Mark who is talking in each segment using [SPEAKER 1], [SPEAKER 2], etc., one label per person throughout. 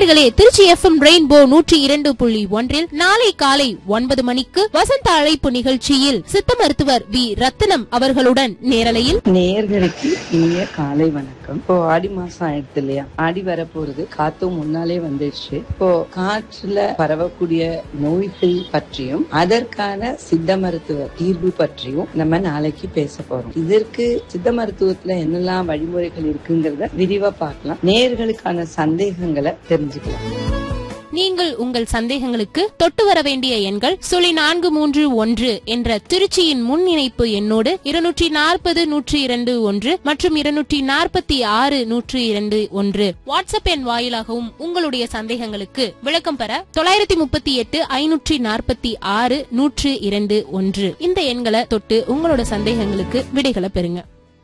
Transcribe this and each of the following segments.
[SPEAKER 1] நேயர்களே Trichy FM rainbow நூற்றி இரண்டு புள்ளி ஒன்றில் நாளை காலை ஒன்பது மணிக்கு வசந்த அழைப்பு நிகழ்ச்சியில் சித்த மருத்துவர் வி ரத்தினம் அவர்களுடன் நேரலையில்
[SPEAKER 2] நேயர்களுக்கு இனிய காலை வணக்கம் இப்போ ஆடி மாசம் ஆயிடுது இல்லையா ஆடி வர போறது காத்தும் முன்னாலே வந்துடுச்சு இப்போ காற்றுல பரவக்கூடிய நோய்கள் பற்றியும் அதற்கான சித்த மருத்துவ தீர்வு பற்றியும் நம்ம நாளைக்கு பேச போறோம் இதற்கு சித்த மருத்துவத்துல என்னெல்லாம் வழிமுறைகள் இருக்குங்கிறத விரிவா பார்க்கலாம் நேயர்களுக்கான சந்தேகங்களை தெரிஞ்சுக்கலாம்
[SPEAKER 1] நீங்கள் உங்கள் சந்தேகங்களுக்கு தொட்டு வர வேண்டிய எண்கள் சுழி நான்கு மூன்று ஒன்று என்ற திருச்சியின் முன் இணைப்பு எண்ணோடு இருநூற்றி நாற்பது நூற்றி இரண்டு ஒன்று மற்றும் இருநூற்றி நாற்பத்தி ஆறு நூற்றி இரண்டு ஒன்று வாட்ஸ்அப் எண் வாயிலாகவும் உங்களுடைய சந்தேகங்களுக்கு விளக்கம் பெற தொள்ளாயிரத்தி முப்பத்தி எட்டு ஐநூற்றி நாற்பத்தி ஆறு நூற்று இரண்டு ஒன்று இந்த எண்களை தொட்டு உங்களோட சந்தேகங்களுக்கு விடைகளை பெறுங்க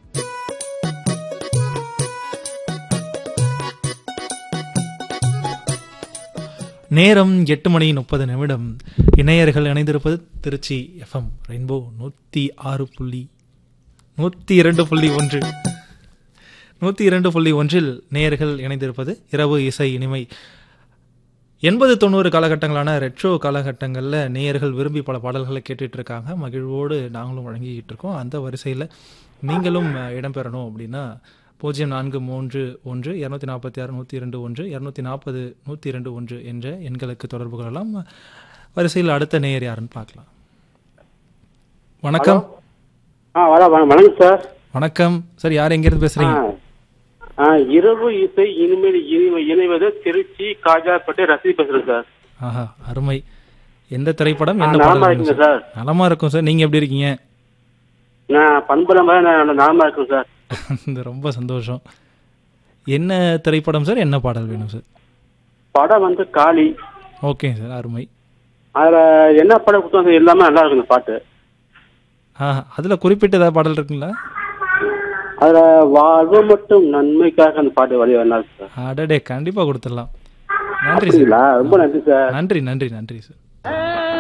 [SPEAKER 3] நேரம் எட்டு மணி முப்பது நிமிடம் இணையர்கள் இணைந்திருப்பது திருச்சி எஃப்எம் ரெயின்போ நூற்றி ஆறு புள்ளி நூற்றி இரண்டு புள்ளி ஒன்று நூற்றி இரண்டு புள்ளி ஒன்றில் நேயர்கள் இணைந்திருப்பது இரவு இசை இனிமை எண்பது தொண்ணூறு காலகட்டங்களான ரெட்ரோ காலகட்டங்களில் நேயர்கள் விரும்பி பல பாடல்களை கேட்டுட்டு இருக்காங்க மகிழ்வோடு நாங்களும் வழங்கிக்கிட்டு இருக்கோம் அந்த வரிசையில் நீங்களும் அஹ், இடம்பெறணும் அப்படின்னா பூஜ்ஜியம் நான்கு மூன்று ஒன்று இரநூத்தி நாற்பத்தி ஆறு நூற்றி இரண்டு ஒன்று இரநூத்தி நாற்பது நூற்றி இரண்டு ஒன்று என்ற எண்களுக்கு தொடர்பு கொள்ளலாம் வரிசையில் அடுத்த நேயர் யாருன்னு பார்க்கலாம் வணக்கம்
[SPEAKER 4] ஆ வர வ- வணக்கம் சார்
[SPEAKER 3] வணக்கம் சார் யார் எங்கேருந்து
[SPEAKER 4] ஆ,
[SPEAKER 3] பேசுறீங்க
[SPEAKER 4] ஆ, இரவு இசை இனிமேல் இனி- இணைவது திருச்சி காஜாப்பேட்டை ரசி பேசுறேன் சார்
[SPEAKER 3] ஆஹா அருமை எந்த திரைப்படம்
[SPEAKER 4] ஆ,
[SPEAKER 3] என்ன
[SPEAKER 4] நலமா
[SPEAKER 3] பாடல் வேணும்
[SPEAKER 4] இருக்கீங்க
[SPEAKER 3] சார்?
[SPEAKER 4] சார்
[SPEAKER 3] நலமா இருக்கும் சார் நீங்க எப்படி இருக்கீங்க
[SPEAKER 4] நான் பண்புலம் நான் நாம இருக்கேன் சார்
[SPEAKER 3] இது ரொம்ப சந்தோஷம் என்ன திரைப்படம் சார் என்ன பாடல் வேணும் சார்
[SPEAKER 4] படம் வந்து காளி
[SPEAKER 3] ஓகே சார் அருமை
[SPEAKER 4] அதுல என்ன படம் கொடுத்தாங்க எல்லாமே நல்லா இருக்கும் இந்த பாட்டு
[SPEAKER 3] ஆ அதில் குறிப்பிட்ட ஏதாவது பாடல் இருக்குங்களா
[SPEAKER 4] அதுல வாழ்வு மட்டும் நன்மைக்காக அந்த பாட்டு வழி நல்லா இருக்கு சார்
[SPEAKER 3] அடடே கண்டிப்பாக கொடுத்துடலாம் நன்றி சார்
[SPEAKER 4] அப்படிங்களா ரொம்ப நன்றி சார்
[SPEAKER 3] நன்றி நன்றி நன்றி சார்